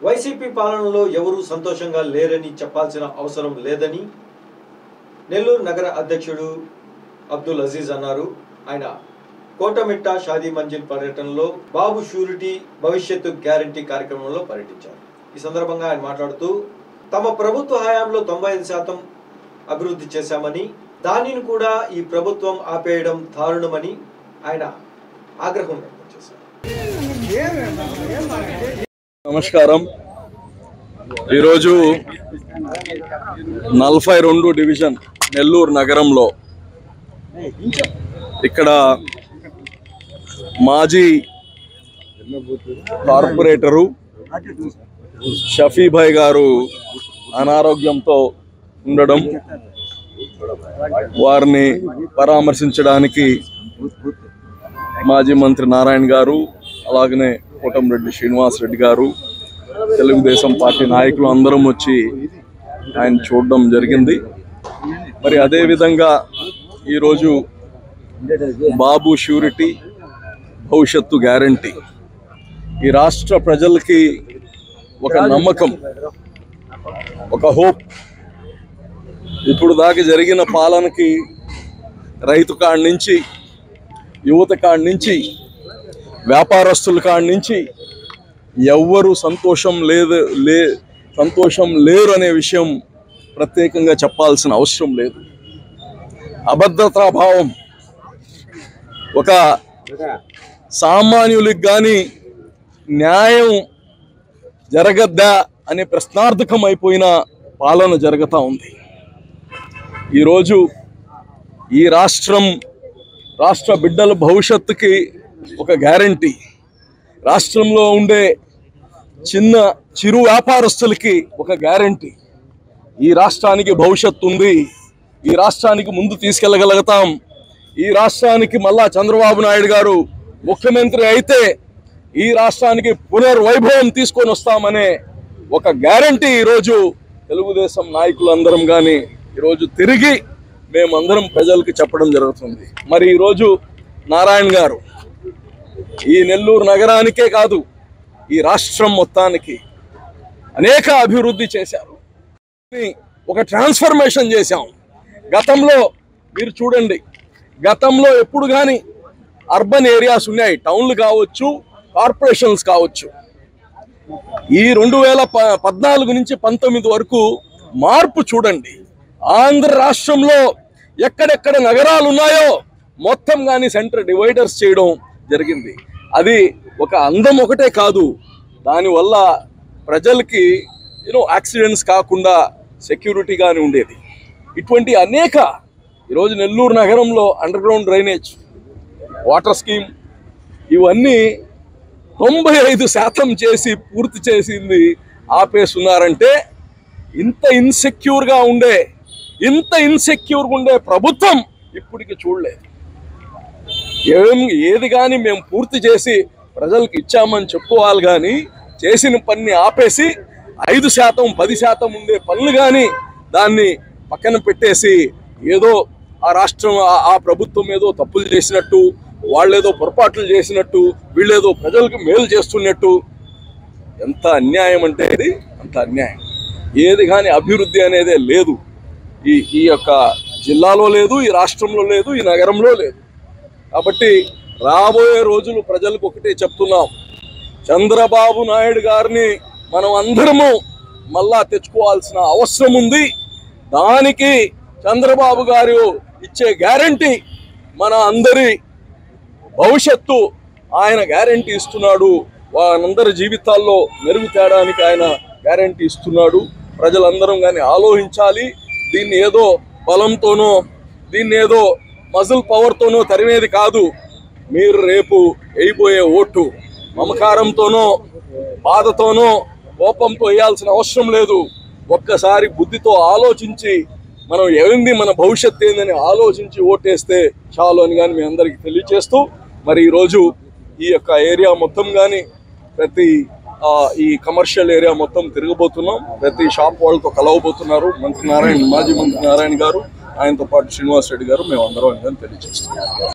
YCP పాలనలో ఎవరూ సంతోషంగా లేరని చెప్పాల్సిన అవసరం లేదని నెల్లూరు నగర అధ్యక్షుడు అబ్దుల్ అజీజ్ అన్నారు ఆయన కోటమిట్ట షాదీ మంజిల్ పర్యటనలో బాబు షూరిటీ భవిష్యత్తు గ్యారంటీ కార్యక్రమంలో పర్యటించారు ఈ సందర్భంగా ఆయన మాట్లాడుతూ తమ ప్రభుత్వ హయాంలో తొంభై ఐదు శాతం అభివృద్ధి చేశామని దానిని కూడా ఈ ప్రభుత్వం ఆపేయడం దారుణమని ఆయన ఆగ్రహం వ్యక్తం చేశారు నమస్కారం ఈరోజు నలభై రెండు డివిజన్ నెల్లూరు నగరంలో ఇక్కడ మాజీ కార్పొరేటరు షఫీభాయ్ గారు అనారోగ్యంతో ఉండడం వారిని పరామర్శించడానికి మాజీ మంత్రి నారాయణ గారు అలాగనే కోటంరెడ్డి శ్రీనివాస్ రెడ్డి గారు తెలుగుదేశం పార్టీ నాయకులు అందరం వచ్చి ఆయన చూడడం జరిగింది మరి అదే విధంగా ఈరోజు బాబు షూరిటీ భవిష్యత్తు గ్యారంటీ ఈ రాష్ట్ర ప్రజలకి ఒక నమ్మకం ఒక హోప్ ఇప్పుడు దాకా జరిగిన పాలనకి రైతు కాడి నుంచి యువత కాడి నుంచి వ్యాపారస్తుల కాడి నుంచి ఎవ్వరు సంతోషం లేదు లే సంతోషం లేరు అనే విషయం ప్రత్యేకంగా చెప్పాల్సిన అవసరం లేదు అభద్రతాభావం ఒక సామాన్యులకు కానీ న్యాయం జరగద్దా అనే ప్రశ్నార్థకం అయిపోయిన పాలన జరుగుతూ ఉంది ఈరోజు ఈ రాష్ట్రం రాష్ట్ర బిడ్డల భవిష్యత్తుకి ఒక గ్యారంటీ రాష్ట్రంలో ఉండే చిన్న చిరు వ్యాపారస్తులకి ఒక గ్యారంటీ ఈ రాష్ట్రానికి భవిష్యత్తు ఉంది ఈ రాష్ట్రానికి ముందు తీసుకెళ్ళగలుగుతాం ఈ రాష్ట్రానికి మళ్ళా చంద్రబాబు నాయుడు గారు ముఖ్యమంత్రి అయితే ఈ రాష్ట్రానికి పునర్వైభవం తీసుకొని వస్తామనే ఒక గ్యారంటీ ఈరోజు తెలుగుదేశం నాయకులందరం కానీ ఈరోజు తిరిగి మేమందరం ప్రజలకు చెప్పడం జరుగుతుంది మరి ఈరోజు నారాయణ గారు ఈ నెల్లూరు నగరానికే కాదు ఈ రాష్ట్రం మొత్తానికి అనేక అభివృద్ధి చేశారు ఒక ట్రాన్స్ఫర్మేషన్ చేశాం గతంలో మీరు చూడండి గతంలో ఎప్పుడు కానీ అర్బన్ ఏరియాస్ ఉన్నాయి టౌన్లు కావచ్చు కార్పొరేషన్స్ కావచ్చు ఈ రెండు వేల ప- పద్నాలుగు నుంచి పంతొమ్మిది వరకు మార్పు చూడండి ఆంధ్ర రాష్ట్రంలో ఎక్కడెక్కడ నగరాలు ఉన్నాయో మొత్తం కానీ సెంటర్ డివైడర్స్ చేయడం జరిగింది అది ఒక అందం ఒకటే కాదు దానివల్ల ప్రజలకి యూనో యాక్సిడెంట్స్ కాకుండా సెక్యూరిటీ కానీ ఉండేది ఇటువంటి అనేక ఈరోజు నెల్లూరు నగరంలో underground drainage water scheme ఇవన్నీ తొంభై ఐదు శాతం చేసి పూర్తి చేసింది ఆపేస్తున్నారంటే ఇంత ఇన్సెక్యూర్గా ఉండే ఇంత ఇన్సెక్యూర్గా ఉండే ప్రభుత్వం ఇప్పటికి చూడలేదు ఏం ఏది కానీ మేము పూర్తి చేసి ప్రజలకు ఇచ్చామని చెప్పుకోవాలి కానీ చేసిన పని ఆపేసి ఐదు శాతం పది శాతం ఉండే పనులు కానీ దాన్ని పక్కన పెట్టేసి ఏదో ఆ రాష్ట్రం ఆ- ఆ ప్రభుత్వం ఏదో తప్పులు చేసినట్టు వాళ్ళేదో పొరపాట్లు చేసినట్టు వీళ్ళేదో ప్రజలకు మేలు చేస్తున్నట్టు ఎంత అన్యాయం అంటే ఇది అంత అన్యాయం ఏది కానీ అభివృద్ధి అనేదే లేదు ఈ ఈ యొక్క జిల్లాలో లేదు ఈ రాష్ట్రంలో లేదు ఈ నగరంలో లేదు కాబట్టి రాబోయే రోజులు ప్రజలకు ఒకటే చెప్తున్నాం చంద్రబాబు నాయుడు గారిని మనం అందరము మళ్ళా తెచ్చుకోవాల్సిన అవసరం ఉంది దానికి చంద్రబాబు గారు ఇచ్చే గ్యారంటీ మన అందరి భవిష్యత్తు ఆయన గ్యారంటీ ఇస్తున్నాడు వారందరి జీవితాల్లో మెరుగు తేడానికి ఆయన గ్యారంటీ ఇస్తున్నాడు ప్రజలందరం కానీ ఆలోచించాలి దీన్ని ఏదో బలంతోనో దీన్ని ఏదో మజిల్ పవర్తోనో తరిమేది కాదు మీరు రేపు వేయబోయే ఓటు మమకారంతోనో బాధతోనో కోపంతో వేయాల్సిన అవసరం లేదు ఒక్కసారి బుద్ధితో ఆలోచించి మనం ఏంది మన భవిష్యత్ ఏందని ఆలోచించి ఓటేస్తే చాలు అని కానీ మీ అందరికీ తెలియజేస్తూ మరి ఈరోజు ఈ యొక్క ఏరియా మొత్తం కానీ ప్రతి ఆ, ఈ కమర్షియల్ ఏరియా మొత్తం తిరగబోతున్నాం ప్రతి షాప్ వాళ్ళతో కలవబోతున్నారు మంత్రి నారాయణ మాజీ మంత్రి నారాయణ గారు ఆయనతో పాటు శ్రీనివాస్ రెడ్డి గారు మేము అందరం అని తెలియజేస్తున్నాం